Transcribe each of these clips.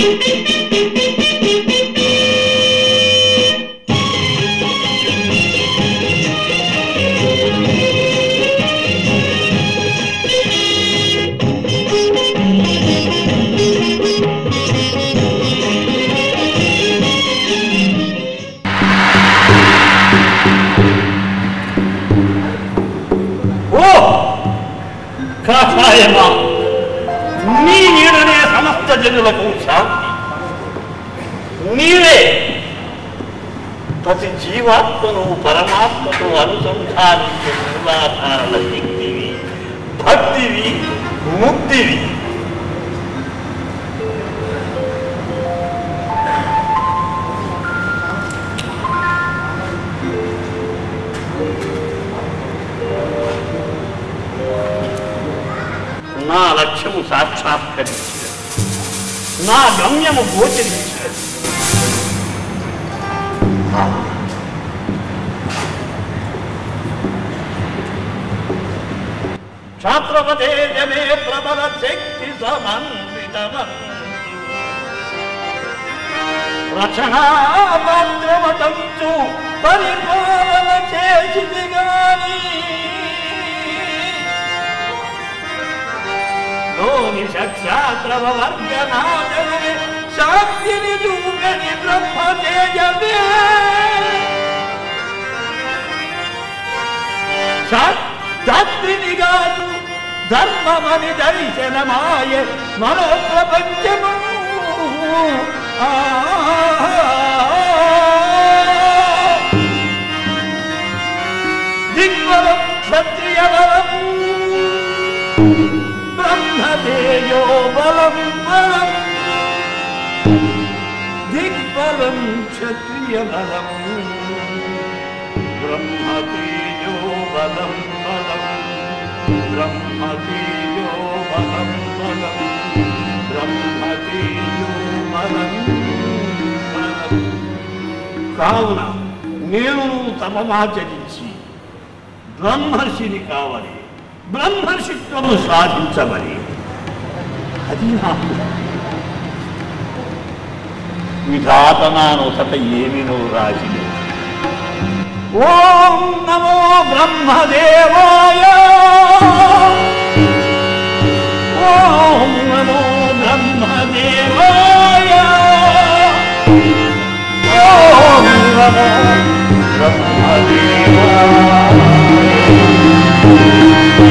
ఓ కాషాయమా నీ నీడనే సమస్త జనులకు శాంతి నీవే ప్రతి జీవాత్మను పరమాత్మను అనుసంధానించే మూలాధారణ శక్తివి భక్తివి ముక్తివి నా లక్ష్యము సాక్షాత్కరించినది నా గమ్యము గోచరించినది ఛాత్రపతే జమే ప్రబల శక్తి సమన్వితమన్ రచనామాత్రమతంచు పరిపాలన చేసింది గాని లోని సక్షాద్రవ వర్గనాథనే శాంతిని చూపని బ్రహ్మ తేజమే శాస్త్రిని కాదు ధర్మమని దర్శనమాయ మనో ప్రపంచము ఆ దిగ్వరం క్షత్రియవరం బ్రహ్మతేజో బలం బలం దిగ్బలం క్షత్రియ బలం బ్రహ్మతేజో బలం బలం బ్రహ్మతేజో బలం బలం బ్రహ్మతేజో బలం బలం కావున నేను తపమాచరించి బ్రహ్మర్షిని కావాలి బ్రహ్మర్షిత్వము సాధించమని అది నాకు విధాతనానొసట ఏమినో రాసినది ఓం నమో బ్రహ్మదేవాయ ఓం నమో బ్రహ్మదేవాయ ఓం నమో బ్రహ్మదేవాయ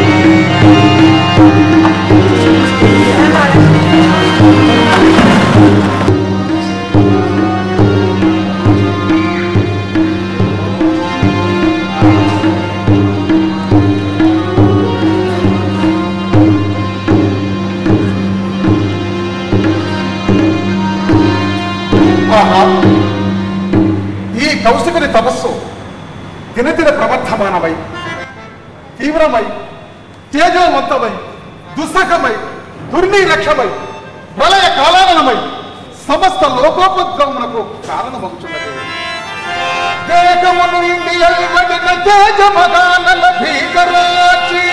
ఆహా ఈ కౌశికుని తపస్సు దినదిన ప్రవర్ధమానమై తీవ్రమై తేజోవంతమై దుస్సహమై దుర్నిరక్షమై ప్రళయ కాలానమై సమస్త లోకోపద్రవమునకు కారణమవుతున్నది దేహమును ఇండియల్బడిన తేజమగానల భీకరాచి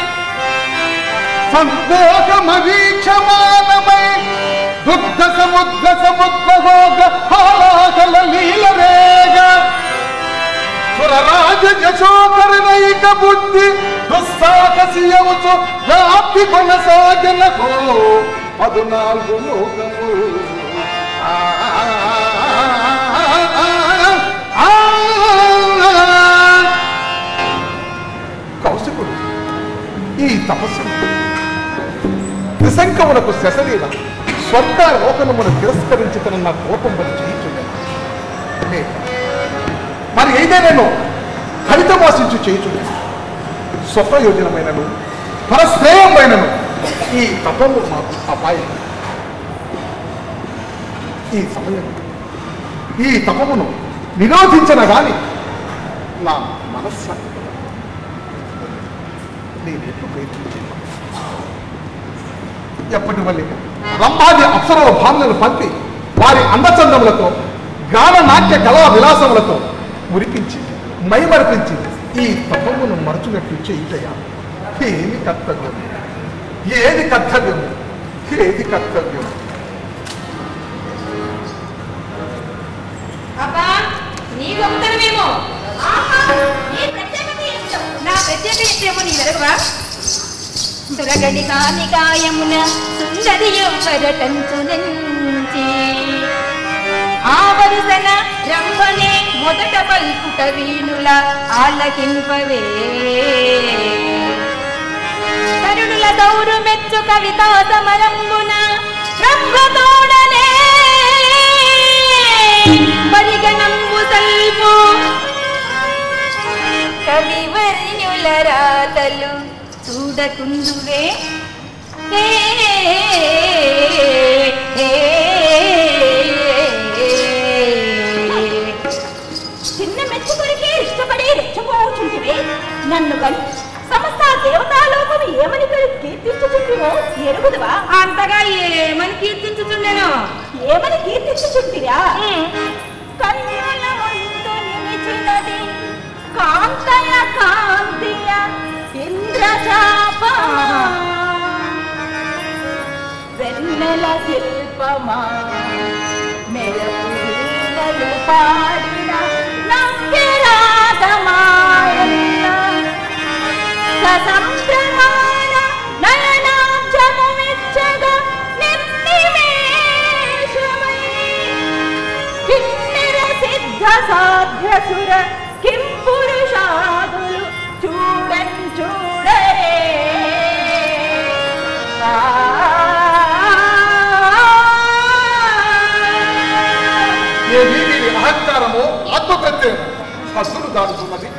సంతోషమవీక్షమానమై దుగ్ధ సముద్ర సముద్రభోగ హాలాహల లీలరేగ సురరాజ యశోకరనైక బుద్ధి దుస్సాహసియముచు వ్యాప్తి కొనసాగనకో పదునాలుగు లోకము ఆ, ఆ, ఆ. కౌశికుడు ఈ తపస్సు త్రిశంకములకు శశలీల స్వర్గ లోకనమును తిరస్కరించి తన నా కోపం పని చేయించుండెను లేక మరి ఏదైనాను ఫలితమాశించు చేయుచుండెను స్వప్రయోజనమైనను పరశ్రేయమైనను ఈ తపము మాకు అపాయం ఈ సమయం ఈ తపమును నిరోధించిన గాని నా మనస్సాక్షి నేను ఎట్లు ప్రయత్నించాను ఎప్పటి వల్ల రంభాది అప్సరల భావనలు పంపి వారి అందచందములతో గాన నాట్య కళా విలాసములతో మురిపించి మైమరిపించి ఈ తపమును మరచునట్లు చేయుటయా ఏమి కర్తవ్యం ఏది కర్తవ్యం ఏది కర్తవ్యం గొప్పతనమేమో ఆహా, నీ ప్రత్యేకత ఏమిటో? నా ప్రత్యేక ఏమో నీ వెరగవా సురగడి కానికాయమున సుందరి యొక్కరటంచునంచి ఆవరుసన రంభనే మొదట పల్కుట వీణుల ఆలకింపవే తరుణుల దౌరు మెచ్చు కవితా సమరంబున రంభతోడనే పరిగణంబు సల్పు కవివర్ణుల రాతలు చూడకుందువే ఏ, ఏ, ఏ. చిన్న మెచ్చుకొరికే ఇష్టపడి రెచ్చపోచుంటివే నన్ను కని సమస్త దేవతాలోకము ఏమని కీర్తించుచుంటివో ఎరుగుదువా అంతగా ఏమని కీర్తించుతుండేనో ఏమని కీర్తించుచుంటిరా కన్నుల ముందు నిలిచినది కాంతయ కాంతియ ఇంద్రజాప వెన్నెల శిల్పమా మెరుపు వీణలు పాడిన నవ్యరాగమాయన్న ససంప్రమాణ నయనాబ్జము మెచ్చగ నిర్నిమేషమై కిన్నెర సిద్ధ సాధ్య సుర కిం పురుషాదులు చూడన్ చూడరే ఆ ఏది వీరి అహంకారమో ఆత్మప్రత్యయమో హద్దులు దాటుతున్నది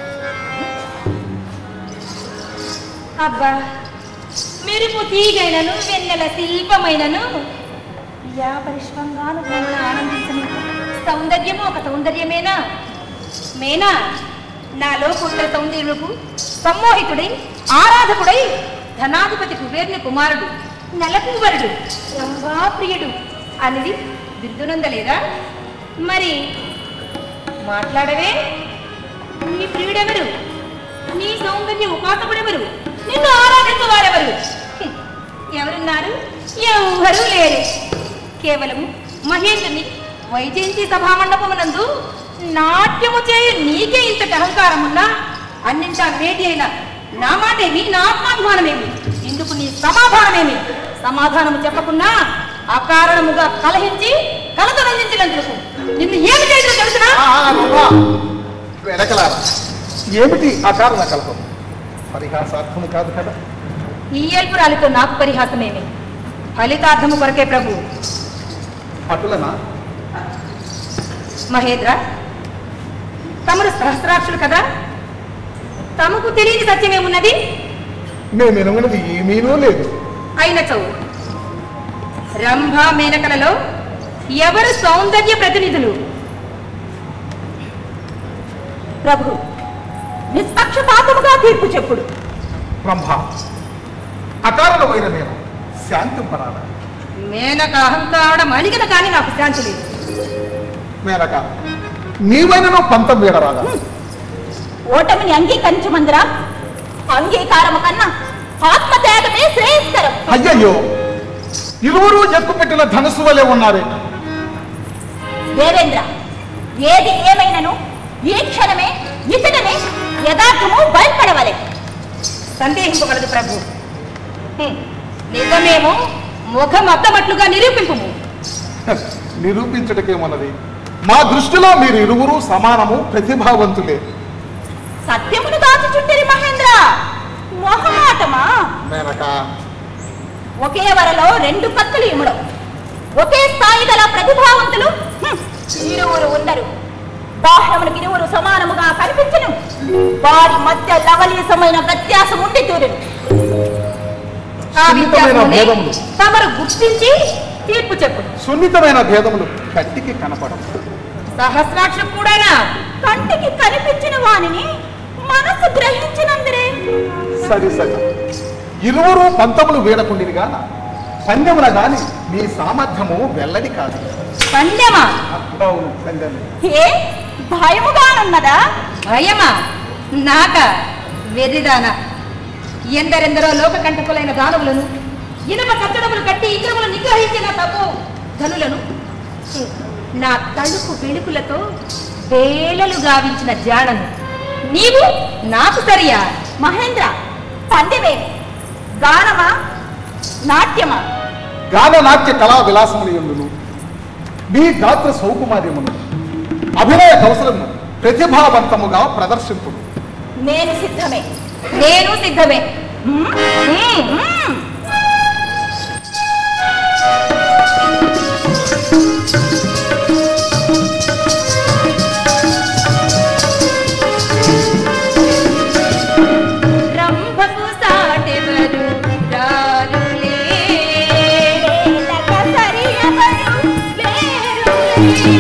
అబ్బా మెరుపు తీగైనను వెన్నెల శిల్పమైనను యా పరిష్వంగాను భూమున ఆనందించని సౌందర్యము ఒక సౌందర్యమేనా మేనా నాలో పుట్టిన సౌందర్యముకు సమ్మోహితుడై ఆరాధకుడై ధనాధిపతి కుబేరుని కుమారుడు నలకువరుడు రంభాప్రియుడు అనేది బిరుదునందలేదా మరి మాట్లాడవే నీ ప్రియుడెవరు నీ సౌందర్య ఉపాసకుడెవరు నిన్ను ఆరాధించు వారెవరు హ్మ్. ఎవరున్నారు ఎవరు లేరు కేవలం మహేంద్రుని వైజయంతి సభామండపమునందు నాట్యము చేయు నీకే ఇంతటి అహంకారమున్నా అన్నింటా మేటి అయిన నా మాటేమి నా ఆత్మాభిమానమేమి ఇందుకు నీ సమాధానమేమి సమాధానము చెప్పకున్నా అకారణముగా కలహించి కలతరందించినందుకు నిన్ను ఏమి చేయడం తెలుసునా ఆ, ఆ, రంభా, వెనకలారా ఏమిటి అకారణ కల్పం పరిహాసార్థము కాదు కదా ఈ ఏల్పురాలితో నాకు పరిహాసమేమి ఫలితార్థము కొరకే ప్రభు అటులనా మహేంద్ర తమరు సహస్రాక్షులు కదా తమకు తెలియని సత్యమేమున్నది మేము ఎనుగునది ఏమీనూ లేదు అయిన చౌ రంభ మేనకలలో ఎవరు సౌందర్య ప్రతినిధులు ప్రభు నిష్పక్షపాతముగా తీర్పు చెప్పుడు బ్రహ్మ అకారణమైన నేను శాంతింపరాదా మేనక అహంకారం అణిగిన కానీ నాకు శాంతి లేదు మేనక నీవైనను పంతం వీడరాదా ఓటమిని అంగీకరించమందిరా అంగీకారము కన్నా ఆత్మత్యాగమే శ్రేయస్కరం అయ్యయ్యో ఇరువురు ఎక్కుపెట్టిన ధనుసు వలె ఉన్నారే దేవేంద్ర ఏది ఏమైనను ఈ క్షణమే ఇతడనే యథార్థము బయల్పడవలే సందేహింపగలదు ప్రభు హ్మ్. నిజమేమో ముఖం అద్దమట్లుగా నిరూపింపుము హ, నిరూపించటకేమన్నది మా దృష్టిలో మీరు ఇరువురు సమానము ప్రతిభావంతులే సత్యమును దాచుచుంటిరి మహేంద్ర మొహమాటమా మేనక ఒకే వరలో రెండు కత్తులు ఇమ్మడం ఒకే స్థాయి గల ప్రతిభావంతులు హ్మ్, ఇరువురు ఉండరు బాహ్యములకు ఇరువురు సమానముగా కనిపించను వారి మధ్య లవలీసమైన వ్యత్యాసం ఉండి తూరును ఆ సున్నితమైన విద్యార్థుని భేదములు తమరు గుర్తించి తీర్పు చెప్పు సున్నితమైన భేదములు కంటికి కనపడవు సహస్రాక్ష కూడానా కంటికి కనిపించిన వానిని మనసు గ్రహించినందురే సరి సరి ఇరువురు పంతములు వీడకుండిరిగా పందెమున గాని మీ సామర్థ్యము వెల్లడి కాదు పండెమా అవును పందెము ఏ భయముగానున్నదా భయమా నాక వెర్రిదానా ఎందరెందరో లోక కంటకులైన దానవులను ఇనుప కట్టడములు కట్టి ఇతరులను నిగ్రహించిన తప్పు ధనులను నా తలుపు వెలుకులతో వేలలు గావించిన జాడను నీవు నాకు సరియా మహేంద్ర పందెమేమి గానమా నాట్యమా గాన నాట్య కళా విలాసములు ఎందును మీ గాత్ర సౌకుమార్యమును అభినయ కౌశలము ప్రతిభావంతముగా ప్రదర్శింపుడు నేను సిద్ధమే నేను సిద్ధమే మ్మ్. మ్మ్. మ్మ్. రంభకు సాటెవరు రారులే. వేలక సరియవరు లేరులే.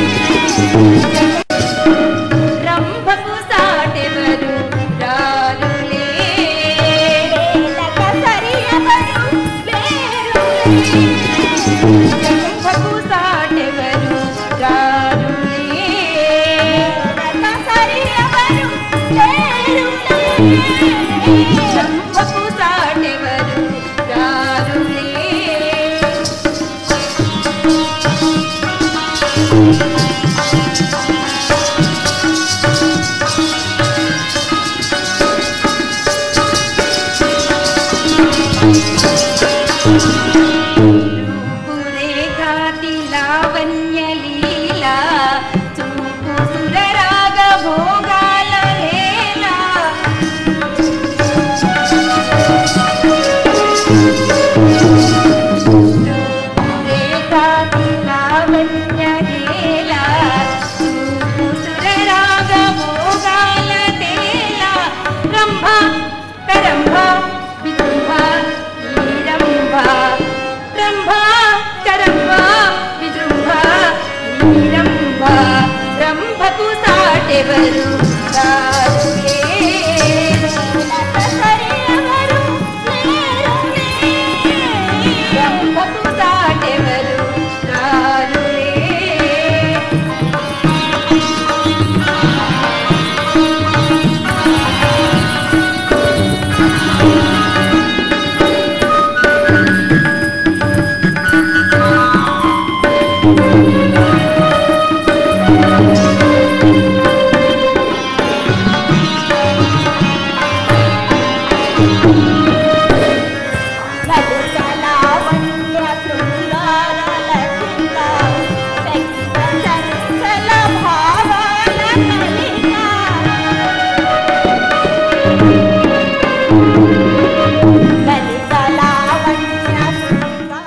రంభకు సాటెవరు రారులే. వేలక సరియవరు లేరులే. రంభకు సాటెవరు రారులే. వేలక సరియవరు లేరులే. రంభకు సాటెవరు రారులే. రూపురేఖాతి లావణ్యలీలా, చూపు సురరాగ భోగాల హేళ. రూపురేఖాతి లావణ్యలీలా, చూపు సురరాగ భోగాల తేల. రంభ కరంభ విజృంభ నీరంభ రంభ కరంభ విజృంభ నీరంభ రంభకు సాటెవరు రారులే. వేలక సరియవరు లేరులే. రంభకు సాటెవరు రారులే. లలితలావణ్య శృంగార లలిత, శక్త చంచల భావాల కలిత. లలితలావణ్య శృంగార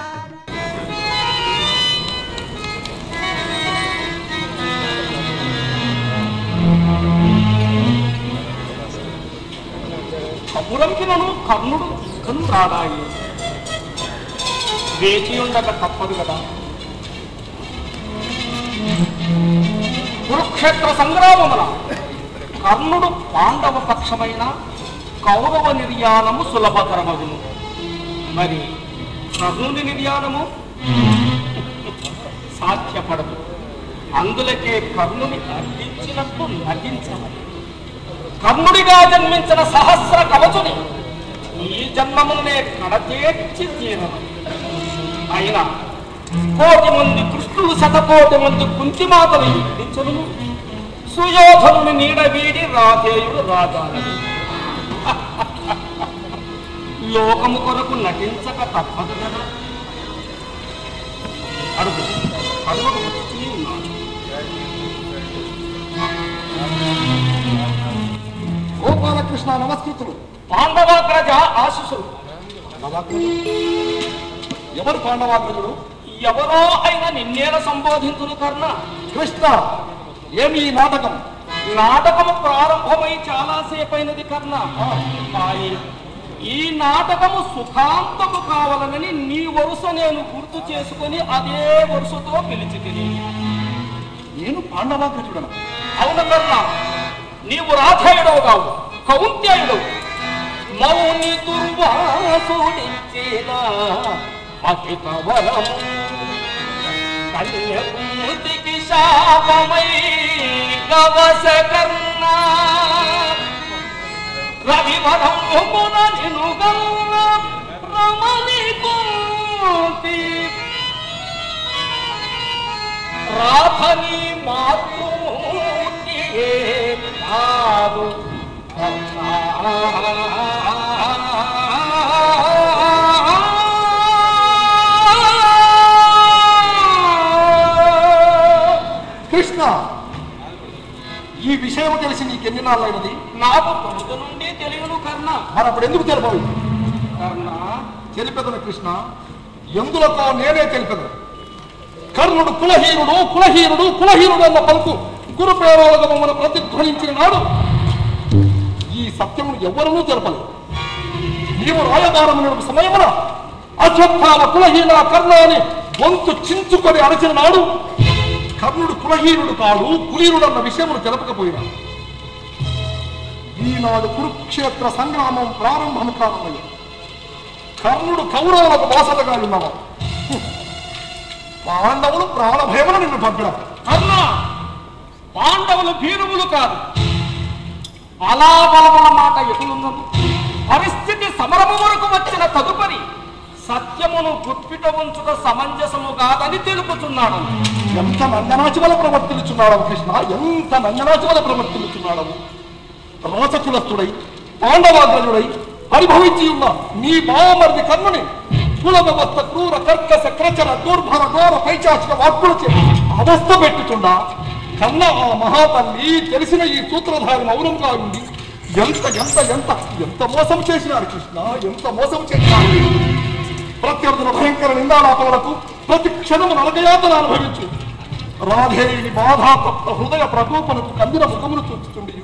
కబురంకినను కర్ణుడు దుఃఖం రాడాయి వేచి ఉండక తప్పదు కదా కురుక్షేత్ర సంగ్రామమున కర్ణుడు పాండవ పక్షమైన కౌరవ నిర్యాణము సులభతరమగును మరి కర్ణుని నిర్యాణము సాధ్యపడదు అందులకే కర్ణుని అర్పించినట్టు నటించవాలి కర్ణుడిగా జన్మించిన సహస్ర కవచుని ఈ జన్మమునే కడతేర్చి తీరను అయినా కోటి మంది కృష్ణుడు శతకోటి మంది కుంతిమాతలు యుద్ధించను సుయోధనుని నీడ వీడి రాధేయుడు రాజాలను లోకము కొరకు నటించక తప్పదు కదా అడుగు అడుగు వచ్చి ఉన్నాడు గోపాలకృష్ణ నమస్కృతులు పాండవాగ్రజ ఆశిసులు ఎవరు పాండవాగ్రజుడు ఎవరో అయినా నిన్నేల సంబోధించును కర్ణ కృష్ణ ఏమి ఈ నాటకం నాటకము ప్రారంభమై చాలాసేపైనది కర్ణ కానీ ఈ నాటకము సుఖాంతము కావాలనని నీ వరుస నేను గుర్తు చేసుకొని అదే వరుసతో పిలిచి తిని నేను పాండవాగ్రజుడను అవును కర్ణ నీవు రాధేయుడవు కావు కౌంత్యాయుడవు మౌని దుర్వాసుడిచ్చిన మహిత వరము కన్యకూతికి శాపమై కవస కర్ణ రవివరమున నినుగల్ల రమణి కుంతి రాధని మాతృమూర్తి కృష్ణ ఈ విషయం తెలిసి నీకెన్ని నాళ్ళైనది నాకు తొలుత నుండి తెలియను కర్ణ మరి అప్పుడు ఎందుకు తెలిపవు కర్ణ తెలిపెదను కృష్ణ ఎందులతో నేనే తెలిపెదను కర్ణుడు కులహీనుడు కులహీనుడు కులహీనుడు అన్న పలుకు గురు ప్రేరాలుగా మమ్మల్ని ప్రతిధ్వనించిన నాడు ఈ సత్యమును ఎవ్వరూ తెలపలేదు నీవు రాయబారం నడుపు సమయమున అశ్వత్థామ కులహీన కర్ణ అని గొంతు చించుకొని అరచిన నాడు కర్ణుడు కులహీనుడు కాడు కులీనుడు అన్న విషయమును తెలపకపోయినా ఈనాడు కురుక్షేత్ర సంగ్రామం ప్రారంభం కారణమయ్యింది కర్ణుడు కౌరవులకు బాసటగా ఉన్నావా పాండవులు ప్రాణభయమును నిన్ను పంపినారు కర్ణ పాండవులు భీరువులు కాదు బలాబలముల మాట ఎటులున్నది పరిస్థితి సమరము వరకు వచ్చిన తదుపరి సత్యమును గుప్పిట ఉంచుట సమంజసము కాదని తెలుపుతున్నాడు ఎంత నంగనాచి వల్ల ప్రవర్తిల్చున్నాడు కృష్ణ ఎంత నంగనాచి వల్ల ప్రవర్తిల్చున్నాడు రోచకులస్తుడై పాండవాగ్రజుడై పరిభవించి ఉన్న నీ బావమరిది కర్ణుని కుల వ్యవస్థ క్రూర కర్కశ క్రచన దుర్భర ఘోర పైచాచిక వాక్కులచే అవస్థ పెట్టుచున్నా కన్న ఆ మహాతల్లి తెలిసిన ఈ సూత్రధారి మౌనంగా ఉంది ఎంత ఎంత ఎంత ఎంత మోసం చేసినారు కృష్ణ ఎంత మోసం చేసినారు ప్రత్యర్థుల భయంకర నిందాలాపనలకు ప్రతి క్షణము నరకయాతన అనుభవించు రాధేయుని బాధాతప్త హృదయ ప్రకోపనకు కందిన ముఖమును చూచుతుండి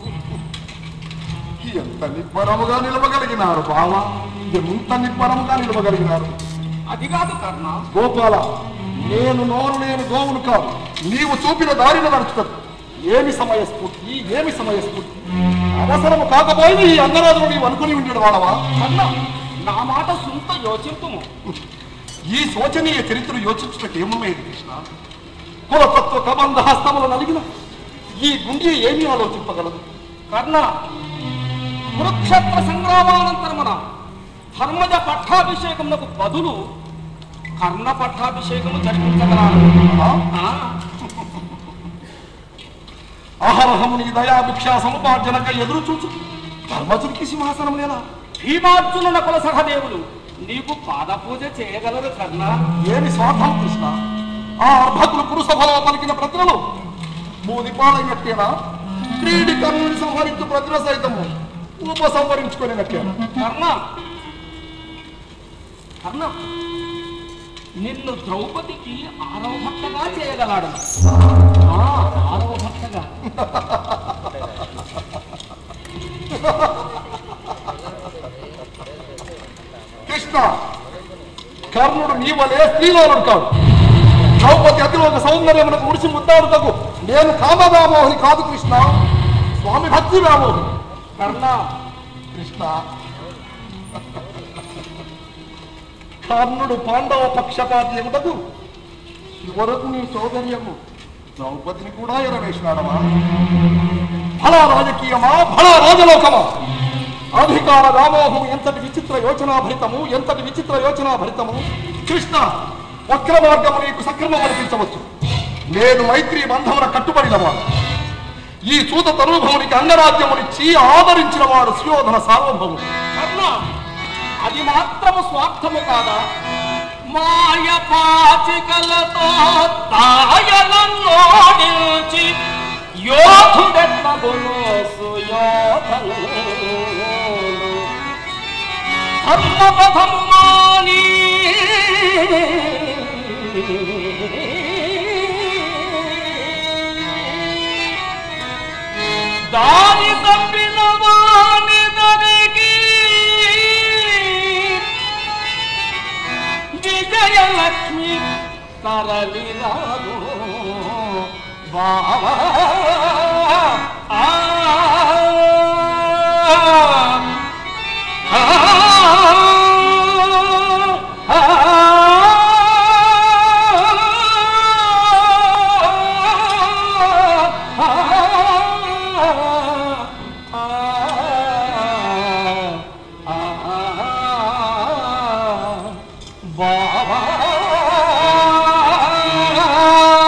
ఎంత నిబ్బరముగా నిలవగలిగినారు బావా ఎంత నిబ్బరముగా నిలవగలిగినారు అది కాదు కర్ణ గోపాల నేను నోరు లేని గోవులు కాదు నీవు చూపిన దారిన నడుచుతాడు ఏమి సమయస్ఫూర్తి ఏమి సమయస్ఫూర్తి అవసరము కాకపోయినా ఈ అంగరాజును నీవు అనుకుని ఉండడు వాడవా కర్ణ నా మాట సుంత యోచింతుము ఈ శోచనీయ చరిత్ర యోచించుటకు ఏమున్నది కృష్ణ కులతత్వ కబంధ హస్తములు నలిగిన ఈ గుండె ఏమి ఆలోచింపగలదు కర్ణ కురుక్షేత్ర సంగ్రామానంతరమున ధర్మజ పట్టాభిషేకమునకు బదులు కర్ణ పట్టాభిషేకము జరిపించగలరు ఆ? ఆ, అహరహముని దయాభిక్ష సముపార్జనక ఎదురు చూచు ధర్మజుడికి సింహాసనం లేదా భీమార్జున నకుల సహదేవులు నీకు పాద పూజ చేయగలరు కర్ణ ఏమి స్వార్థం కృష్ణ ఆ అర్భకులు పురుషభలో పలికిన ప్రతిరలు మూది పాడైనట్టేనా క్రీడి కర్ణుని సంహరించు ప్రతిర సైతము ఉపసంహరించుకునేనట్టేనా కర్ణ కర్ణ నిన్ను ద్రౌపదికి ఆరవ భక్తగా చేయగలడు ఆ, ఆరవ భక్తగా కృష్ణ కర్ణుడు నీ వలే స్త్రీలోనుడు కాదు ద్రౌపది అతిలో ఒక సౌందర్యమునకు ఉడిసి ముద్దాడుటకు నేను కామవ్యామోహిని కాదు కృష్ణ స్వామి భక్తి వ్యామోహిని కర్ణ కృష్ణ కర్ణుడు పాండవ పక్షపాతి ఎముటకు చివరకు నీ సౌందర్యము ద్రౌపదిని కూడా ఎరవేసినాడమా ఫలా రాజకీయమా ఫలా రాజలోకమా అధికార వ్యామోహం ఎంతటి విచిత్ర యోచనాభరితము ఎంతటి విచిత్ర యోచనాభరితము కృష్ణ వక్ర మార్గము నీకు సక్రమం అనిపించవచ్చు నేను మైత్రి బంధమున కట్టుబడిన వాడు ఈ సూత తనుభవునికి అంగరాజ్యమునిచ్చి ఆదరించిన వాడు సుయోధన సార్వభౌముడు కర్ణ అది మాత్రము స్వార్థము కాదా మాయ పాచికలతో తాయలన్నోడించి యోధుడెట్లగును సుయోధను ధర్మపథము మాని దాని తప్పిన వాని దరికి విజయలక్ష్మి తరలి రాదు బావా ఆ, ఆ, ఆ,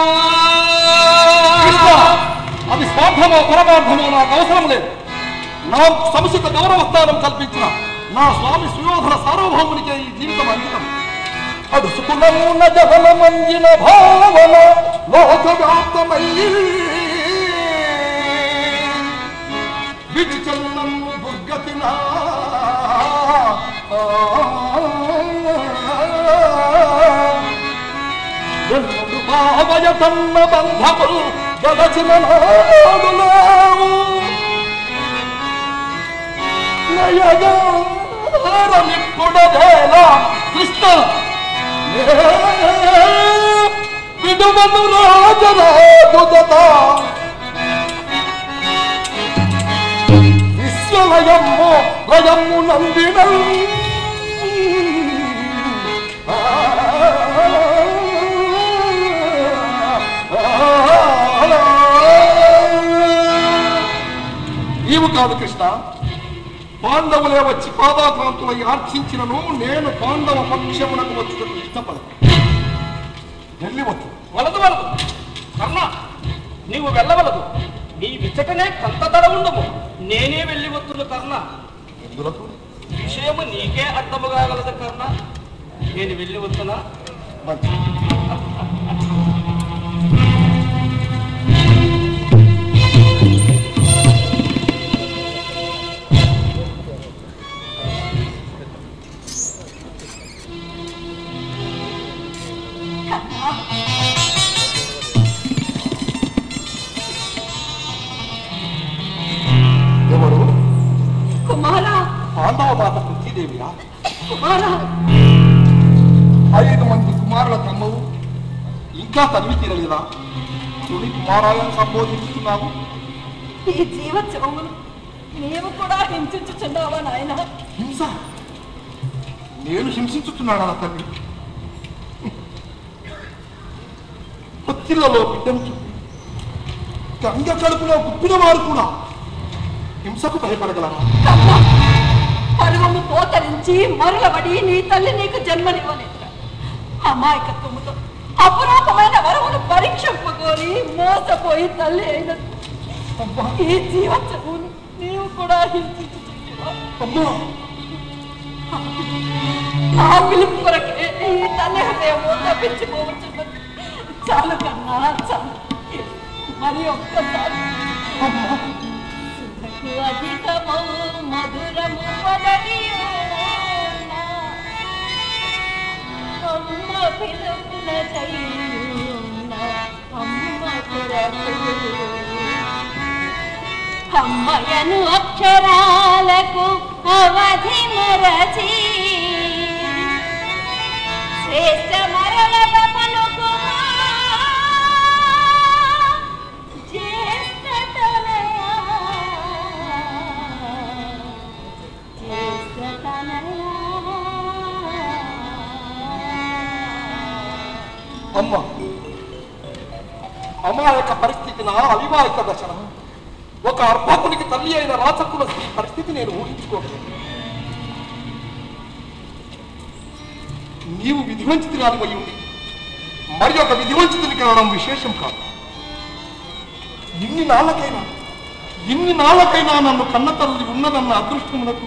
కృష్ణ అది స్వార్థమో పరమార్థమో నాకు అవసరం లేదు నా సముచిత గౌరవ స్థానం కల్పించిన నా స్వామి సుయోధన సార్వభౌమునికే ఈ జీవితం అంకితం అడుసుకున్న జగల మంజిన భావన లోకవ్యాప్తమయ్యి విడిచల్లము దుర్గతినా ఎన్నడు భావయ తన్న బంధములు గడచిన నాడులేవు నయగారమిప్పుడదేలా కృష్ణ విడువను రాజరాజుదత విశ్వలయమ్ము లయమ్ము నందిన నీవు కాదు కృష్ణ పాండవులే వచ్చి పాదాకాంతులై ఆర్చించినను నేను పాండవ పక్షమునకు వచ్చుటకు ఇష్టపడను వెళ్ళివచ్చు వలదు వలదు కర్ణ నీవు వెళ్ళవలదు నీ విచటనే కంత ధర ఉండము నేనే వెళ్ళి వత్తును కర్ణ ఎందులకు విషయము నీకే అర్థము కాగలదు కర్ణ నేను వెళ్ళి వస్తున్నా మంచి ఎవరు కుమారా పాండవ మాత పృథ్వీదేవియా కుమారా ఐదు మంది కుమారుల తమ్మవు ఇంకా తనివి తీరలేదా తొలి కుమారాలను సంబోధిస్తున్నావు ఈ జీవోత్సవమును నీవు కూడా హింసించుచున్నావా నాయన హింస నేను హింసించుతున్నాడా నా తల్లి పొత్తిళ్లలో బిడ్డను చూపి గంగ కడుపులో గుప్పిన వారు కూడా హింసకు భయపడగలరా కన్నా పరువము పోతరించి మరులబడి నీ తల్లి నీకు జన్మనివ్వలేదు అమాయకత్వముతో అపురూపమైన వరమును పరీక్షింపగోరి మోసపోయి తల్లి అయిన ఈ జీవోత్సవమును నీవు కూడా హింసించుచున్నావా అమ్మా ఆ పిలుపు కొరకే ఈ తల్లి హృదయము తప్పించిపోవచ్చున్నది చాలు కన్నా చాలు మరి ఒక్కసారి సుధకు అధికమౌ మధురము పదవియోన అమ్మ పిలుపున చైన అమ్మ కొరకు అమ్మయను అక్షరాలకు అవధి మరచి శ్రేష్ట మరల పలుకుమా జ్యేష్ఠతనయా జ్యేష్ఠతనయా అమ్మ అమాయక పరిస్థితి నా అవివాహిత దశన ఒక అర్భకునికి తల్లి అయిన రాచకుల ఈ పరిస్థితి నేను ఊహించుకోలేదు నీవు విధివంచితురాలి అయి ఉండి మరి ఒక విధివంచితుని కావడం విశేషం కాదు ఇన్ని నాళ్ళకైనా ఇన్ని నాళ్ళకైనా నన్ను కన్న తల్లి ఉన్నదన్న అదృష్టమునకు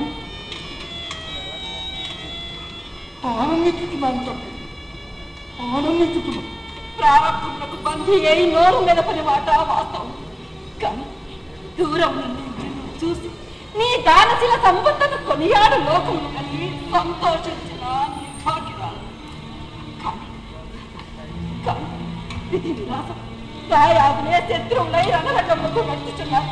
ఆనందించుతున్నాను తల్లి ఆనందించుతున్నాను ప్రారంభములకు బంధి అయి నోరు మీద పని మాట వాస్తవం కానీ దూరం నుండి నిన్ను చూసి నీ దానశీల సంపదను కొనియాడు లోకమును కలిగి సంతోషించిన నిర్భాగ్యురాలు కానీ కానీ విధి విలాసం దాయాదులే శత్రువులై రణరంగములకు నడుచుచున్నారు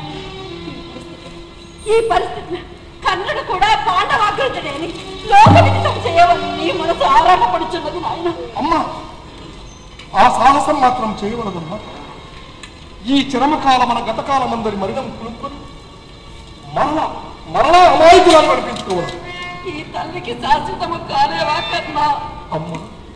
ఈ పరిస్థితిని కన్నడు కూడా పాండవాగ్రజుడేని లోక విదితం చేయవని నీ మనసు ఆరాటపడుచున్నది నాయన అమ్మా ఆ సాహసం మాత్రం చేయవలదమ్మా ఈ చరమకాల మన గతకాలమందరి మరణం కొనుక్కొని మరలా మరలా అమాయకురాలు నడిపించుకోవాలి ఈ తల్లికి శాశ్వతము కాలేవా కన్నా అమ్మా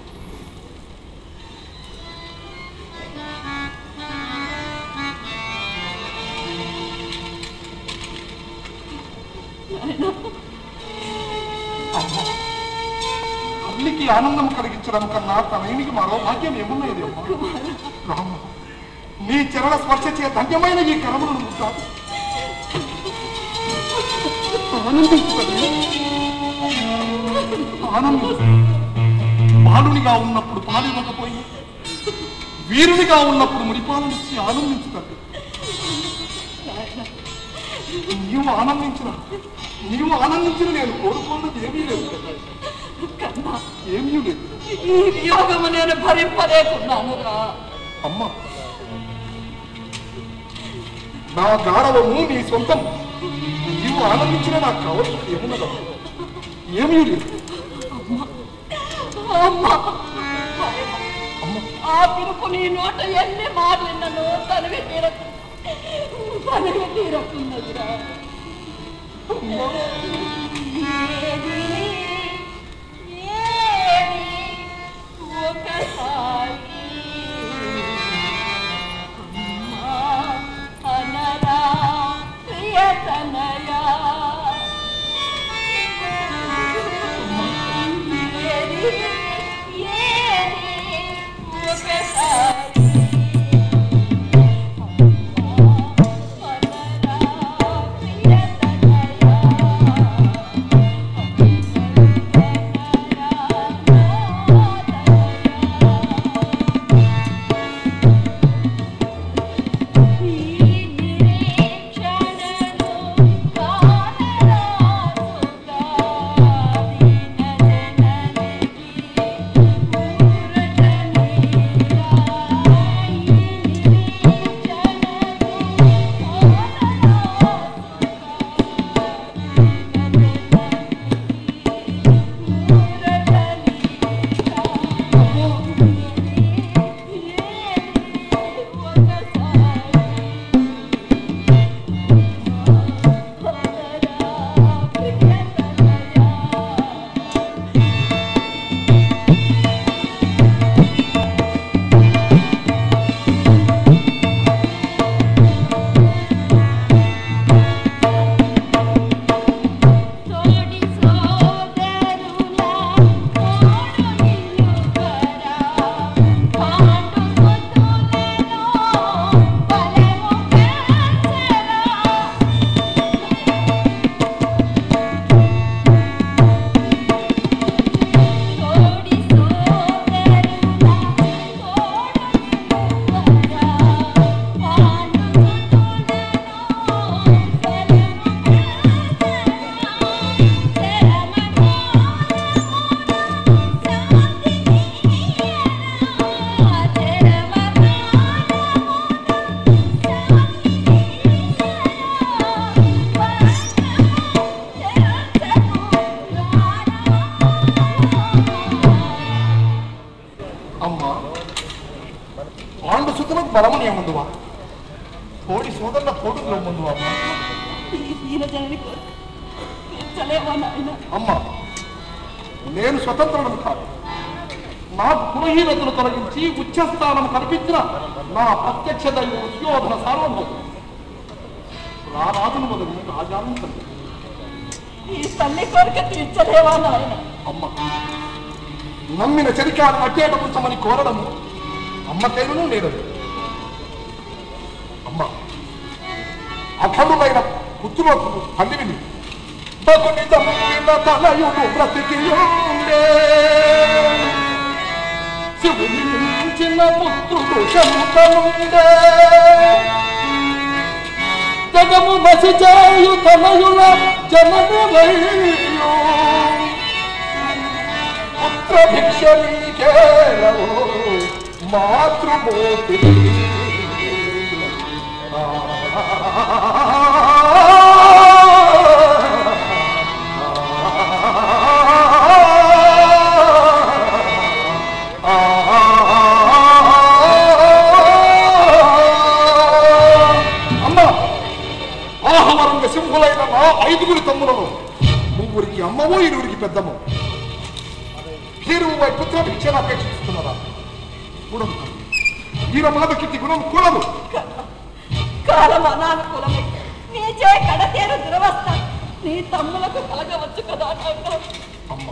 అమ్మా తల్లికి ఆనందం కలిగించడం కన్నా తనయునికి మరో భాగ్యం ఏమున్నది అమ్మా రామ నీ చరణ స్పర్శ చే ధన్యమైన ఈ కరములను ముట్టాలి ఆనందించు తల్లి. ఆనందించు బాలునిగా ఉన్నప్పుడు పాలివ్వకపోయి వీరునిగా ఉన్నప్పుడు ముడిపాలనిచ్చి ఆనందించు తల్లి నీవు ఆనందించిన నీవు ఆనందించిన నేను కోరుకున్నది ఏమీ లేదు కదా. కన్నా ఏమీ లేదు ఈ వియోగము నేను భరింపలేకున్నానురా అమ్మ నా గాఢవము నీ సొంతం నీవు ఆనందించిన నాకు కావాల్సింది ఏమున్నదమ్మా ఏమీ లేదు అమ్మా ఆ పిలుపు నీ నోట ఎన్ని మాటలిన్నను తనవి తీరకు తనవి తీరకున్నదిరా ఏది ఏది ఒకసారి అమ్మా అనరా ప్రియతనయా ఏది ఏది ఒకసారి తోడి సోదరులా తోడు నిలువరా పాండు సొత్తులలో బలము పెంచరా తోడి సోదరులా తోడు నిలువరా పాండు సొత్తులలో బలము అమ్మా పాండు సుతులకు బలము ఏముందువా కోడి సోదరుల తోడులో ముందువా అమ్మా ఈ దీనజనని కోరిక తీర్చలేవా నాయన అమ్మా నేను స్వతంత్రులను కాదు నాకు పురహీనతను తొలగించి ఉచ్చస్థానం కల్పించిన నా ప్రత్యక్ష దైవం ఉద్యోధన సార్వభౌమ రారాజును మొదలు రాజాను తల్లి ఈ తల్లి కోరిక తీర్చలేవా నాయన అమ్మ నమ్మిన చరికాను అట్టేట ఉంచమని కోరడము అమ్మకైనను లేదది అమ్మ అఖండులైన పుత్రులకు తల్లివిని బగు నిజమైన తనయుడు బ్రతికి ఉండే శివుని మించిన పుత్రుడు శంతనుండే జగము మసి చేయు తనయుల జనని వయ్యో పుత్ర భిక్ష నీకేలవు మాతృమూర్తి అమ్మ ఆహవరంగ సింహులైన నా ఐదుగురి తమ్ములను ముగ్గురికి అమ్మవో ఇరువురికి పెద్దమ్మ మీరు వై పుత్ర భిక్షను అపేక్షిస్తున్నారా కూడదు వీర మాదకి గుణం కూడదు కాలం అనానుకూలమే నీ చే కడతేరు దురవస్థ నీ తమ్ములకు కలగవచ్చు కదా నాయన అమ్మ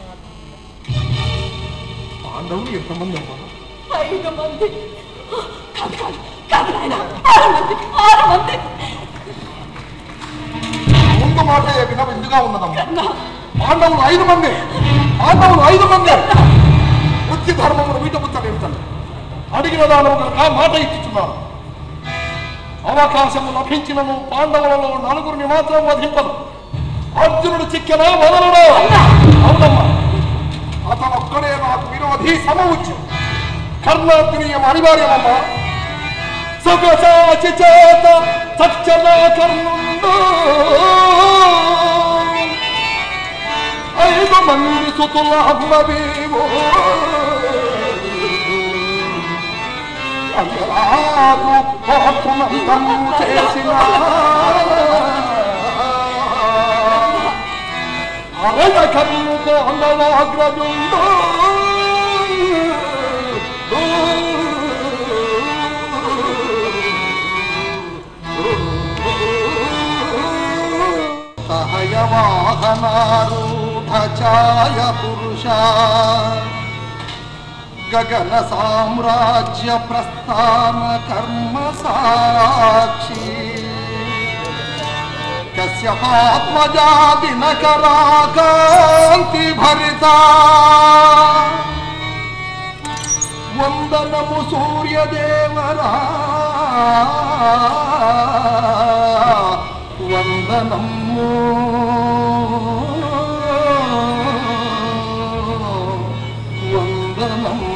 పాండవులు ఎంతమంది అమ్మా ఐదు మంది కాదు కాదు కాదు నాయన ఆరు మంది ఆరు మంది ముందు మాట విన విందుగా ఉన్నదమ్మా పాండవులు ఐదు మంది పాండవులు ఐదు మంది వృత్తి ధర్మమును వీటపుచ్చలేమిటండి అడిగిన దానము కనుక మాట ఇచ్చుచున్నాను అవకాశము లభించినను పాండవులలో నలుగురిని మాత్రం వధింపదు అర్జునుడు చిక్కిన వదలడు అవునమ్మా అతనొక్కడే నాకు విరోధి సమవుచ్చు కర్ణార్జునీయం అనివార్యమమ్మా సగసాచి చేత చచ్చల కర్ణుండు ఐదు మంది సుతుల అమ్మవీవో అంగరాజు పాత్రనందము చేసిన అరయ కన్నుకు అందవాగ్రజుండు సహయవాహనారూఢ ఛాయ పురుష గగన సామ్రాజ్య ప్రస్థాన కర్మ సాక్షి కశ్యపాత్మజాతి నకరాకాంతి భరిత వందనము సూర్యదేవరా వందనము వందనము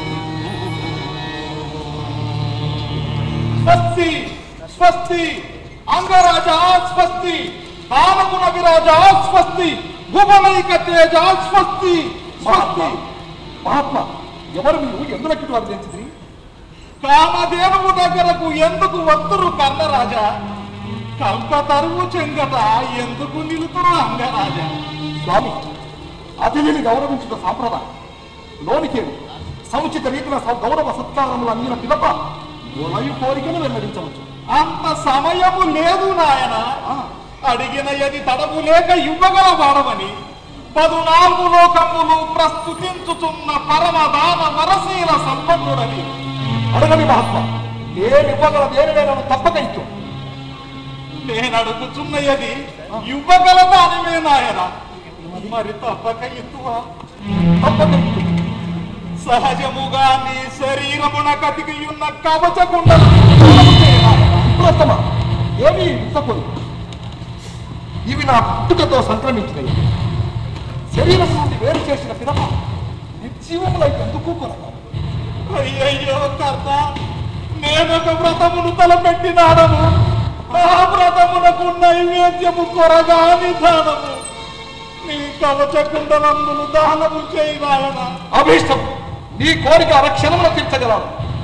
స్వస్తి స్వస్తి అంగరాజా స్వస్తి దానగుణ విరాజా స్వస్తి భువనైక తేజ స్వస్తి మహాత్మ స్వస్తి మహాత్మ ఎవరు మీరు ఎందుకు అర్థించింది కామధేనువు దగ్గరకు ఎందుకు వస్తురు కర్ణరాజా కల్పతరువు చెంగట ఎందుకు నిలుతురు అంగరాజా స్వామి అతిథిని గౌరవించిన సాంప్రదాయం లోనికేమి సముచిత రీతిన స- గౌరవ సత్కారములు అందిన పిదప ఉలయు కోరికను వెల్లడించవచ్చు అంత సమయము లేదు నాయన ఆ, అడిగిన ఎది తడవు లేక ఇవ్వగల వాడవని పదునాలుగు లోకములు ప్రస్తుతించుతున్న పరమదాన వరశీల సంపన్నుడని అడగని మహాత్మ నేను ఇవ్వగల దేనినైనా తప్పక ఇచ్చు నేను అడుగుతున్న ఎది ఇవ్వగల దానివే నాయన మరి తప్పక ఇత్తువా తప్పక ఇచ్చు సహజముగా నీ శరీరమున కతికి ఉన్న కవచ కుండలు పురోత్తమ ఏమీ ఇంతకొని ఇవి నా పుట్టుకతో సంక్రమించినవి శరీరం నుండి వేరు చేసిన పిదప నిర్జీవములై ఎందుకు కొనగా అయ్యయ్యో కర్త నేనొక వ్రతమును తలపెట్టినాడను ఆ వ్రతమునకు నైవేద్యము కొరగా నిధానము నీ కవచ కుండలందును దానము చేయి నాయన అభీష్టం నీ కోరిక అరక్షణమున తీర్చగలరు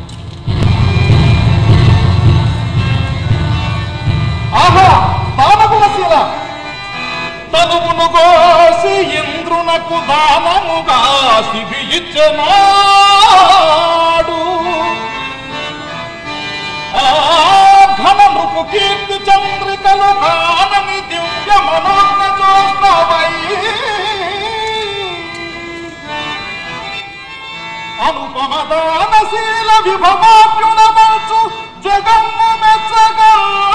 ఆహా దానగుణశీల తనువును కోసి ఇంద్రునకు దానముగా శిబి ఇచ్చనాడు ఆ ఘన నృపు కీర్తి చంద్రికలు కానని దివ్య మనోజ్ఞ చూస్తావై అనుపమ దానశీల విభవాభ్యునమల్చు జగమ్ము మెచ్చగా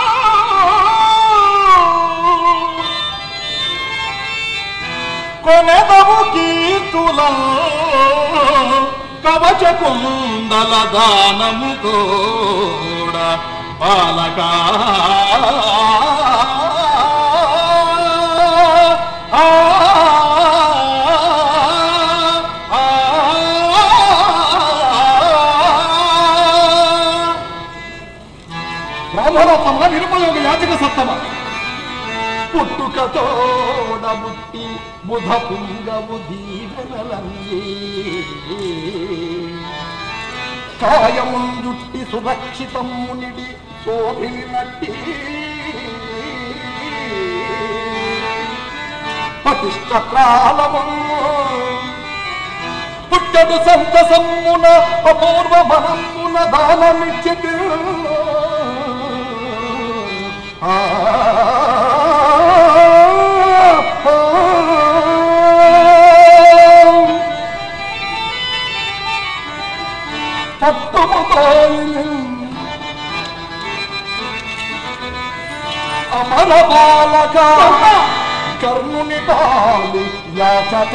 కొనెదవు కీర్తుల కవచ కుండల దానము కూడా పాలక ఆ, ఆ, బ్రాహ్మణోత్తమ నిరుపయోగ యాచక సత్తమ పుట్టుకతోడ ముట్టి బుధ పుంగము దీవెనలంగి కాయము జుట్టి సురక్షితమునిడి శోభిని నట్టి పతిష్ట కాలము పుట్టడు సంతసమ్మున అపూర్వ మనమ్మున దానమిచ్చితి ఆ, ఆ, పట్టుముతో అమర బాల బాలక కర్ణుని బాలి యాచక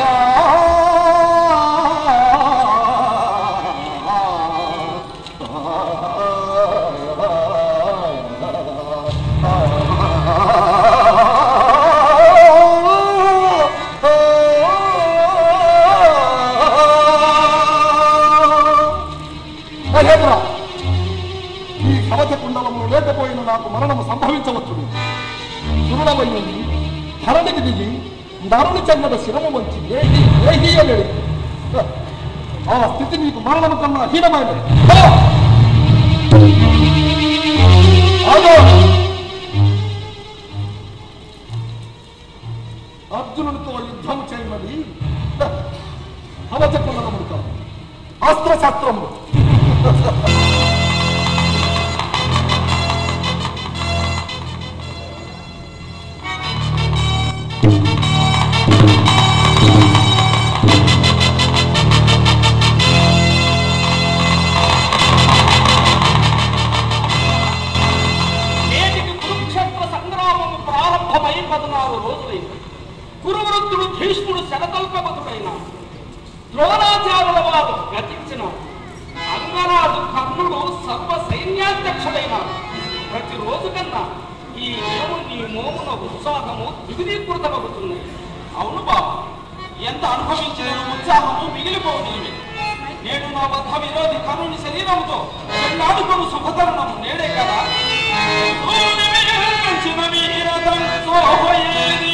మహేంద్ర ఈ కవచ కుండలము లేకపోయిన నాకు మరణము సంభవించవచ్చు సురుడమైంది ధరణికి దిగి నరుని చెందడ శిరము వంచి ఏహి ఏహి అని ఆ స్థితి నీకు మరణము కన్నా హీనమైనది పో! ఆగు! అర్జునునితో యుద్ధం చేయమని కవచ కుండలములు కాదు అస్త్రశస్త్రములు నేటికి కురుక్షేత్ర సంగ్రామము ప్రారంభమై పదనారు రోజులైంది కురువృద్ధుడు భీష్ముడు శరకల్పవతుడైన ద్రోణాచార్యుల వారు గతించిన అంగనాడు కర్ణుడు సర్వ సైన్యాధ్యక్షుడైన ప్రతిరోజు కన్నా ఈ దినము నీ మోమున ఉత్సాహము ద్విగుణీకృతమవుతుంది అవును బాబు ఎంత అనుభవించిన ఉత్సాహము మిగిలిపోనివి నేడు నా బద్ధ విరోధి కర్ణుని శరీరముతో నాడుకొను శుభతరుణము నేడే కదా భూమి మిగిల్చిన వీరతంతో పోయేది.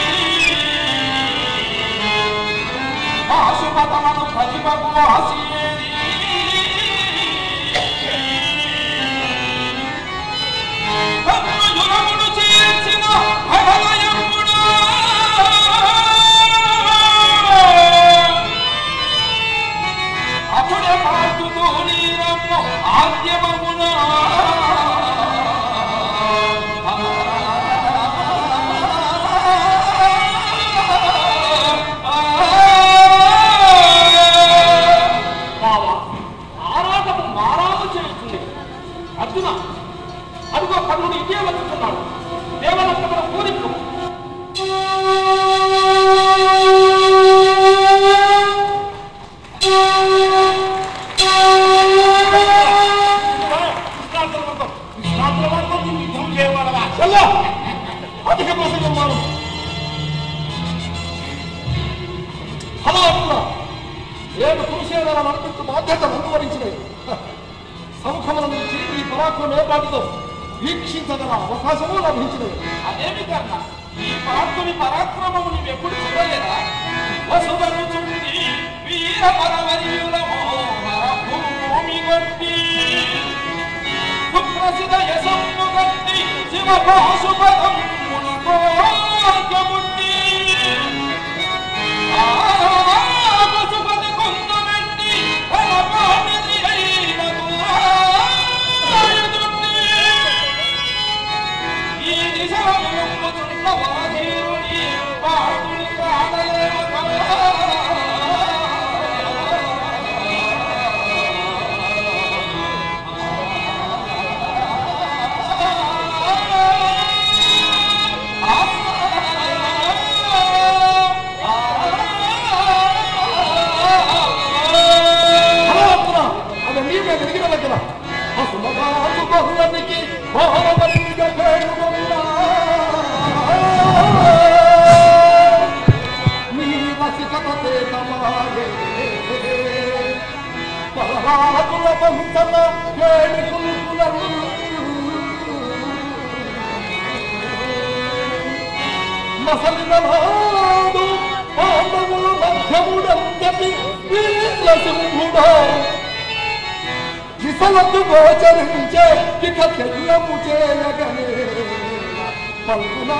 పాశుపతమను ప్రతిభకు వాసియేది. కర్ణయుగమును చేర్చిన భగవయముడా. అప్పుడే పాటుతో నీరమ్ము ఆద్యమమునా బావా, ఆరాటము మారాము చేస్తుంది అర్జున అదిగో కర్ణుడు ఇదే వచ్చుతున్నాడు దేవలక్ష్మణ కోరిక చల్ల! అధిక ప్రసంగం మాను. హలో అర్జున నేను కురుసేన నడిపించు బాధ్యత అనువరించినది సముఖముల నుంచి ఈ పరాక్రమం ఏర్పాటుతో వీక్షించగల అవకాశము లభించినది అదేమి కర్ణ ఈ పార్థుని పరాక్రమము నీవెప్పుడు చూడలేదా వసువరుచుండి వీర పరవరియులమో భూమి గొట్టి సుప్రసిద్ధ యశమ్ము గట్టి శివ పాశుపదం మునుకోర్గముట్టి ఆ పశుపతి కుందమెట్టి బలపాటిది అయిన దురాయుధుణ్ణి. ఈ దిశలో నమ్ముతున్న వాధీరుని పాటుని కాడలేమ హలో అర్జున అది నీవే వెలిగిన దగ్గర అసుమగాసు బహుళనికి మహాబలిగా పేరుగొన్నా. నీ రసికత తేటమాయే. పరరాతుల బంధన వేడుకులుకులను. మసలిన నాడు పాండవుల మధ్యముడంతటి వీరసింహుడా విసలతు గోచరించే ఇక తెల్లము చేయగనే పల్గునా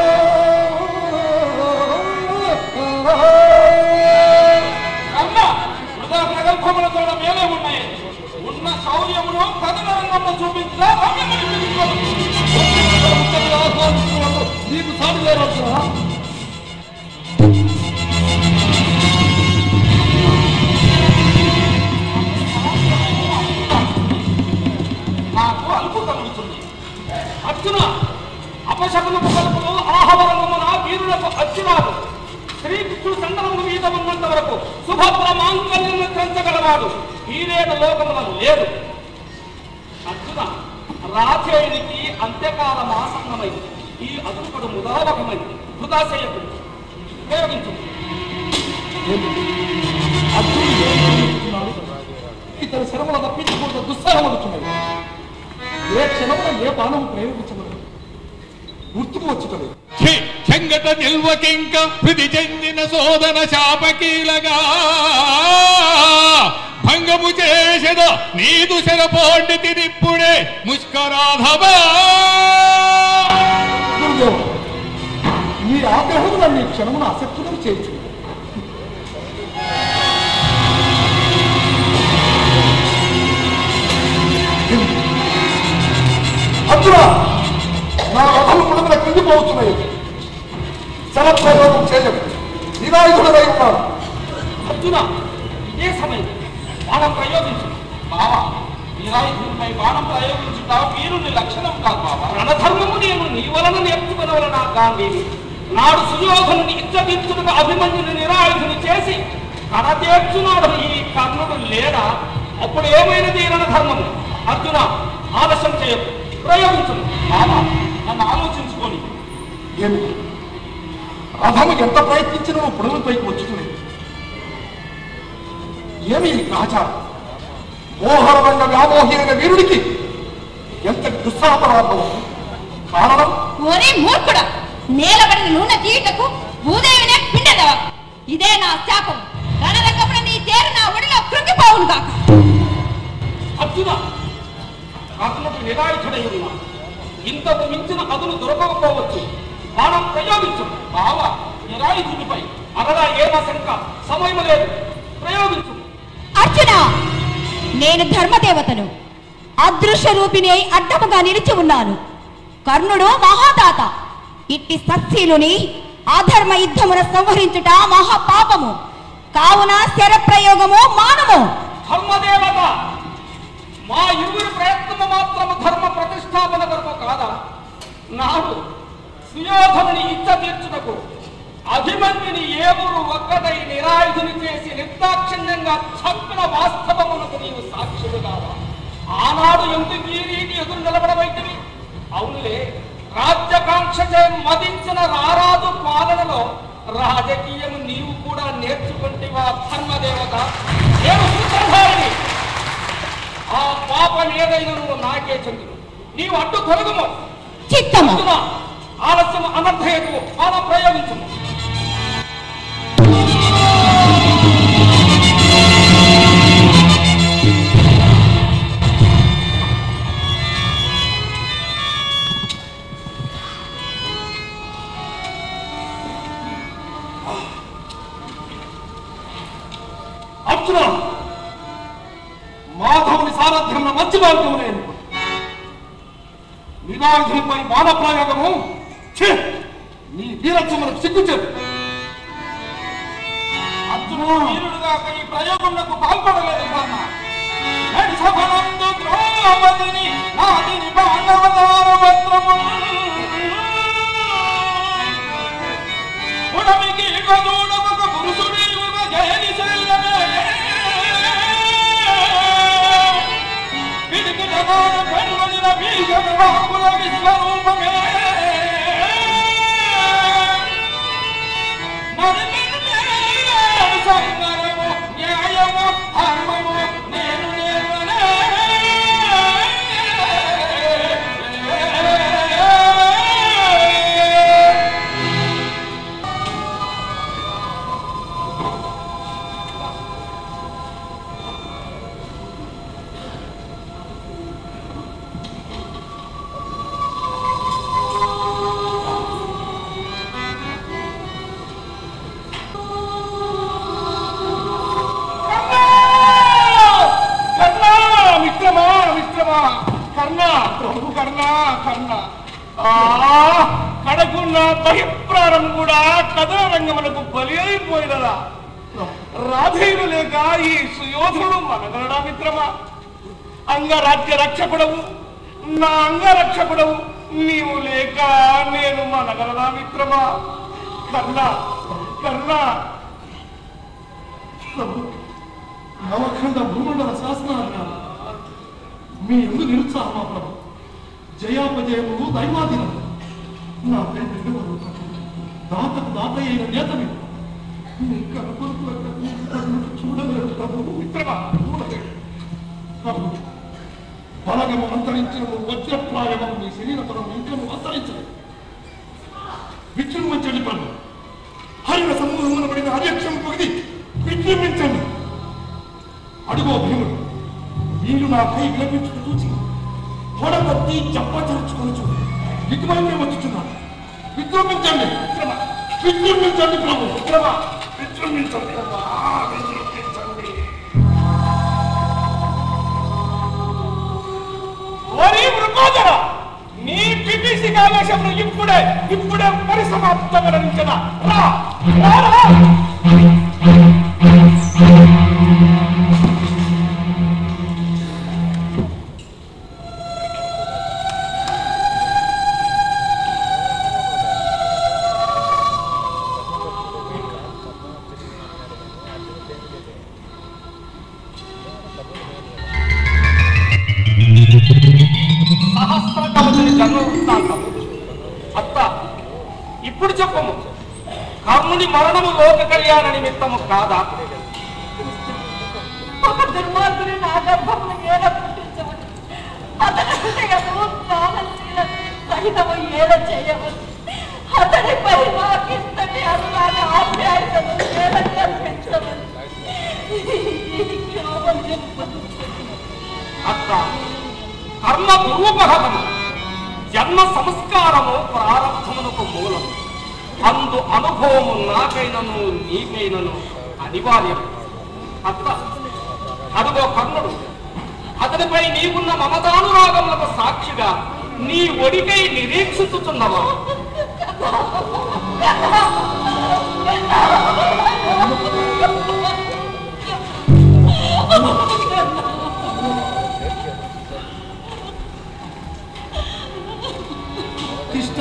కర్ణ వృధా ప్రగల్భములతో మేలే ఉన్నాయి ఉన్న శౌర్యమును కథన రంగంలో చూపించా రమ్యమని పిలుచుకోదు నీకు సాటి లేరవుతున్నా నాకు అలుపు కలుగుతుంది అర్జున అపశకునము సుభద్ర మాంగళ్యం పెంచగలవాడు ఈరేడు లోకములను లేడు అర్జున రాచేయునికి అంత్యకాలం ఆసన్నమైంది ఈ అదుపుడు ముదావకమైంది వృధా చేయకుడు ఉపయోగించు అర్జునుడు ఏం ప్రయోగించుకున్నాడు? ఇతని శ్రమల తప్పించుకుంటూ దుస్సహమవుతున్నాయి ఏ క్షణంలో ఏ బాణం ప్రయోగించబడదు గుర్తుకు వచ్చుటలేదు ఛీ, చెంగట నిల్వకింక హృది చెందిన శోధన శాపకీలగా భంగము చేసెద నీదు శరపోండి తిరిప్పుడే ముష్కరాధవా గురుదేవ ఈ ఆగ్రహం నన్ను ఈ క్షణమున అసక్తులను చేయించు అర్జున నా రథము పుడుతున్న కిందిపోతున్నాయి శరప్రయోగం చేయదు నిరాయుధుడై ఉన్నాను అర్జున ఇదే సమయం బాణం ప్రయోగించు బావా వీరాయుధునిపై బాణం ప్రయోగించుట వీరుని లక్షణం కాదు బావా రణధర్మము నేను నీ వలన నేర్చుకునవలన గాంధీవి నాడు సుయోధనుని ఇచ్చదించుటకు అభిమన్యుని నిరాయుధుని చేసి కడతీర్చున్నాడు ఈ కర్ణుడు లేడా అప్పుడు ఏమైనది ఈ రణధర్మము అర్జున ఆలస్యం చేయకు ప్రయోగించు బావా నన్ను ఆలోచించుకొని ఏమిటి రథము ఎంత ప్రయత్నించినా పొడవులపైకి వచ్చుతున్నాయి ఏమి ఈ గ్రహచారం మోహరరంగ వ్యామోహి అయిన వీరుడికి ఎంత దుస్సాహపరాధం కారణం ఒరే మూర్ఖుడా నేలబడిన నూనె తీయటకు భూదేవినే పిండదవ ఇదే నా శాపం రణరంగమున నీ తేరు నా ఒడిలో కృంగిపోవును కాక అర్జున కర్ణుడు నిరాయుధుడై ఉన్నా ఇంతకు మించిన అదును దొరకకపోవచ్చు బాణం ప్రయోగించు బావ నిరాయుధుడిపై అనగా ఏమాశంక సమయం లేదు ప్రయోగించు అర్జున నేను ధర్మదేవతను అదృశ్య రూపిణి అయి అడ్డముగా నిలిచి ఉన్నాను కర్ణుడు మహాదాత ఇట్టి సత్శీలుని అధర్మ యుద్ధమున సంహరించుట మహాపాపము కావున శర ప్రయోగము మానము ధర్మదేవత మా ఇరువురి ప్రయత్నము మాత్రము ధర్మ ప్రతిష్టాపన కొరకు కాదా నాడు సుయోధనుని ఇచ్చ తీర్చుటకు అభిమన్యుని ఏవురు ఒక్కటై నిరాయుధుని చేసి నిర్దాక్షిణ్యంగా చంపిన వాస్తవమునకు నీవు సాక్షుడు కావా ఆనాడు ఎందుకు ఈ రీతి ఎదురు నిలబడబైటివి అవునులే రాజ్యకాంక్షచే మదించిన రారాజు పాలనలో రాజకీయం నీవు కూడా నేర్చుకుంటేవా ధర్మదేవత నేను సూత్రధారిని ఆ పాపం ఏదైనా నువ్వు నాకే చెందును నీవు అడ్డు తొలగము చిత్తము అర్జున, ఆలస్యం అనర్థయకు బాణం ప్రయోగించము అర్జున మాధవుని సారథ్యంలో మంచి మార్గమునే ఎన్నుకో నిరాయుధునిపై బాణ ప్రయోగము ఛీ! నీ వీరత్వములకు సిగ్గు చెప్పు అర్జునుడు వీరుడుగా ఈ ప్రయోగంలో పాల్పడలేదు కర్ణ నడిసభనందు ద్రౌపదిని నాదిని బాణవతార వస్త్రము ఉడమికి ఇగదూడమొక పురుషుడి యుగ జయని శైలమే పిడికి జగాన పెరువలిన భీషణ బాహుల విశ్వరూపమే మరిపెన్నేడు సంగరము, న్యాయము, ధర్మము నేను నేర్వనే. కర్ణ మిత్రమా మిత్రమా కర్ణ ప్రభు కర్ణ కర్ణ ఆ కడకున్న బహిప్రారం కూడా కథా రంగములకు బలి అయిపోయినదా రాధేయులు లేక ఈ సుయోధుడు మనగలడా మిత్రమా అంగరాజ్య రక్షకుడవు నా అంగరక్షకుడవు నీవు లేక నేను మనగలదా మిత్రమా కర్ణ కర్ణ ప్రభు నవఖండ భూమండల శాసనాధికారం మీ ఎందు నిరుత్సాహమా ప్రభు జయాపజయములు దైవాధీనం నా తండ్రి విడుదల ప్రభు దాతకు దాత అయిన నేతవి నీ కనుకొరకు చూడలేదు ప్రభు మిత్రమా చూడలేదు ప్రభు బలగము అంతరించిన వజ్రప్రాయము మీ శరీరతను ఇంకను అంతరించలేదు విజృంభించండి ప్రభు హరిణ సమూహమున పడిన హర్యక్షం పొగిది విజృంభించండి అడుగో భీముడు మీరు నా కై విలపించుకు చూచి తొడగొట్టి చెప్పచరుచుకొని చూడు ఇటువైపు వచ్చుచున్నాను విజృంభించండి విక్రమ విజృంభించండి ప్రభు విక్రమ విజృంభించండి ఆ, విజృంభించండి ఓరి మృగోదర నీ పిపిసి కావేశమును ఇప్పుడే ఇప్పుడే పరిసమాప్తమరించిన రా రా, రా. సహస్రకముని జన్మ వృత్తాంతం అత్త ఇప్పుడు చెప్పము కర్ణుని మరణము లోక కళ్యాణ నిమిత్తము కాదా ఒక దుర్మార్గుని నా గర్భమును ఏడ పుట్టించవచ్చు అతని హృదయము దానశీల సహితము ఏడ చేయవచ్చు అతడిపై నాకిస్తని అనురాగ ఆప్యాయతను ఏడ కల్పించవచ్చు ఈ కావలసిన అత్త కర్మ పూర్వపహతము జన్మ సంస్కారము ప్రారంభమునకు మూలము అందు అనుభవము నాకైనను నీకైనను అనివార్యం అత్త అడుగో కర్ణుడు అతనిపై నీకున్న మమతానురాగములకు సాక్షిగా నీ ఒడికై నిరీక్షిస్తున్నవా కృష్ణ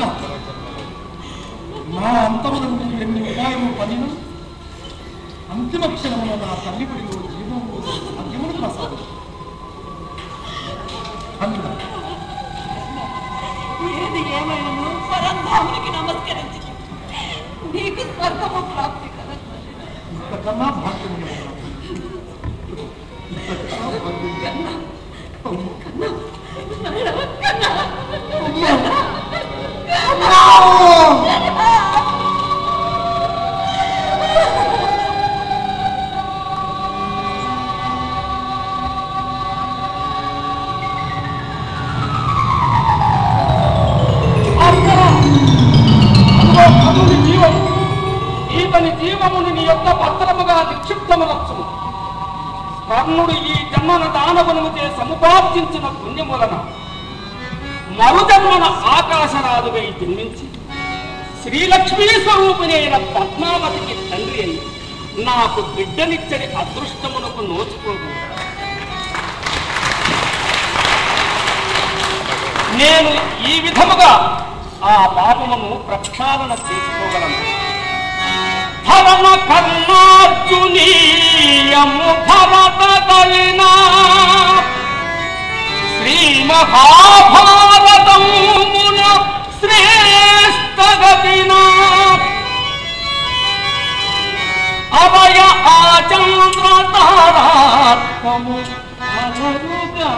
నా అంతమునందు ఎన్ని ఉపాయము పనిను అంతిమ క్షణమున నా తల్లి పడిలో జీవము అగ్యమును ప్రసాదం అందున ఏది ఏమైనను పరంధామునికి నమస్కరించి నీకు స్వర్గము ప్రాప్తి కలదు ఇంతకన్నా భాగ్యం ఉన్నది నాకు. ఇంతకన్నా భాగ్యం అందులో కర్ణుని జీవము ఈతని జీవముని నీ యొక్క భద్రముగా నిక్షిప్తములచ్చును కర్ణుడు ఈ జన్మన దానవనముచే సముపార్జించిన పుణ్యం వలన మరుజన్మన ఆకాశరాజుగా జన్మించి శ్రీలక్ష్మీ స్వరూపిణి అయిన పద్మావతికి తండ్రి అయి నాకు బిడ్డనిచ్చని అదృష్టమునకు నోచుకోదు నేను ఈ విధముగా ఆ పాపమును ప్రక్షాళన చేసుకోగలను భరమ కర్ణార్జునీయము భరత కలినా శ్రీ మహాభారతమున శ్రేష్టగతినా అభయ ఆచంద్ర తారాత్మము అలరుగా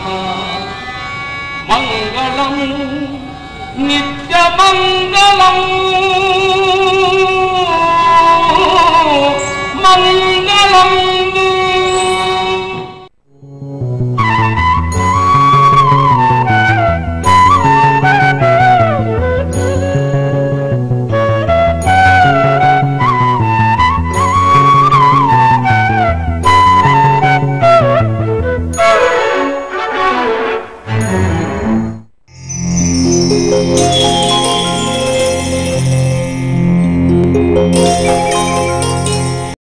మంగళం నిత్య మంగళం